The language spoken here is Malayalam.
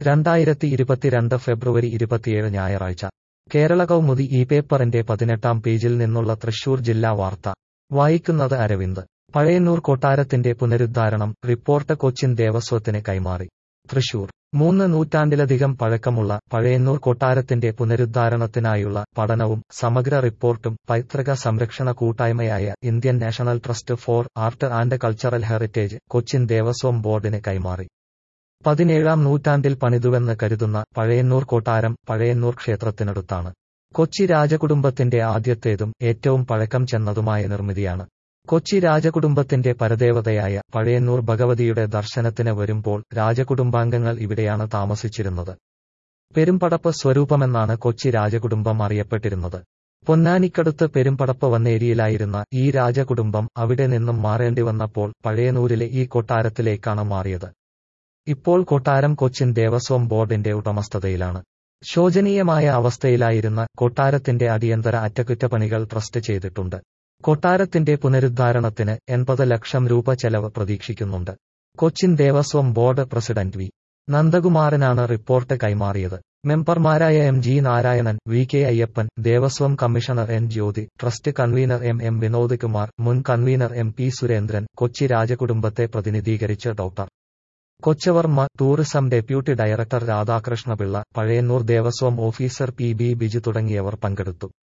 രണ്ടായിരത്തി ഇരുപത്തിരണ്ട് ഫെബ്രുവരി ഇരുപത്തിയേഴ് ഞായറാഴ്ച കേരള കൗമുദി ഈ പേപ്പറിന്റെ പതിനെട്ടാം പേജിൽ നിന്നുള്ള തൃശൂർ ജില്ലാ വാർത്ത വായിക്കുന്നത് അരവിന്ദ് പഴയന്നൂർ കൊട്ടാരത്തിന്റെ പുനരുദ്ധാരണം റിപ്പോർട്ട് കൊച്ചിൻ ദേവസ്വത്തിന് കൈമാറി തൃശൂർ മൂന്ന് നൂറ്റാണ്ടിലധികം പഴക്കമുള്ള പഴയന്നൂർ കൊട്ടാരത്തിന്റെ പുനരുദ്ധാരണത്തിനായുള്ള പഠനവും സമഗ്ര റിപ്പോർട്ടും പൈതൃക സംരക്ഷണ കൂട്ടായ്മയായ Indian national trust for art and cultural heritage Cochin Devaswom ബോർഡിന് കൈമാറി പതിനേഴാം നൂറ്റാണ്ടിൽ പണിതുവെന്ന് കരുതുന്ന പഴയന്നൂർ കൊട്ടാരം പഴയന്നൂർ ക്ഷേത്രത്തിനടുത്താണ് കൊച്ചി രാജകുടുംബത്തിന്റെ ആദ്യത്തേതും ഏറ്റവും പഴക്കം ചെന്നതുമായ നിർമ്മിതിയാണ് കൊച്ചി രാജകുടുംബത്തിന്റെ പരദേവതയായ പഴയന്നൂർ ഭഗവതിയുടെ ദർശനത്തിന് വരുമ്പോൾ രാജകുടുംബാംഗങ്ങൾ ഇവിടെയാണ് താമസിച്ചിരുന്നത് പെരുമ്പടപ്പ് സ്വരൂപമെന്നാണ് കൊച്ചി രാജകുടുംബം അറിയപ്പെട്ടിരുന്നത് പൊന്നാനിക്കടുത്ത് പെരുമ്പടപ്പ് വന്നേരിയിലായിരുന്ന ഈ രാജകുടുംബം അവിടെ നിന്നും മാറേണ്ടി വന്നപ്പോൾ പഴയനൂരിലെ ഈ കൊട്ടാരത്തിലേക്കാണ് മാറിയത് ഇപ്പോൾ കൊട്ടാരം കൊച്ചിൻ ദേവസ്വം ബോർഡിന്റെ ഉടമസ്ഥതയിലാണ് ശോചനീയമായ അവസ്ഥയിലായിരുന്ന കൊട്ടാരത്തിന്റെ അടിയന്തര അറ്റകുറ്റപ്പണികൾ ട്രസ്റ്റ് ചെയ്തിട്ടുണ്ട് കൊട്ടാരത്തിന്റെ പുനരുദ്ധാരണത്തിന് എൺപത് ലക്ഷം രൂപ ചെലവ് പ്രതീക്ഷിക്കുന്നുണ്ട് Cochin Devaswom board president V നന്ദകുമാരനാണ് റിപ്പോർട്ട് കൈമാറിയത് മെമ്പർമാരായ M G Narayanan V K Ayyappan Devaswom commissioner N Jyothi trust convener M M Vinod Kumar മുൻ convener M P Surendran Kochi രാജകുടുംബത്തെ പ്രതിനിധീകരിച്ച് doctor Kochavarma tourism deputy director Radhakrishnapillai Pazhayannur Devaswom officer P B Biju തുടങ്ങിയവർ പങ്കെടുത്തു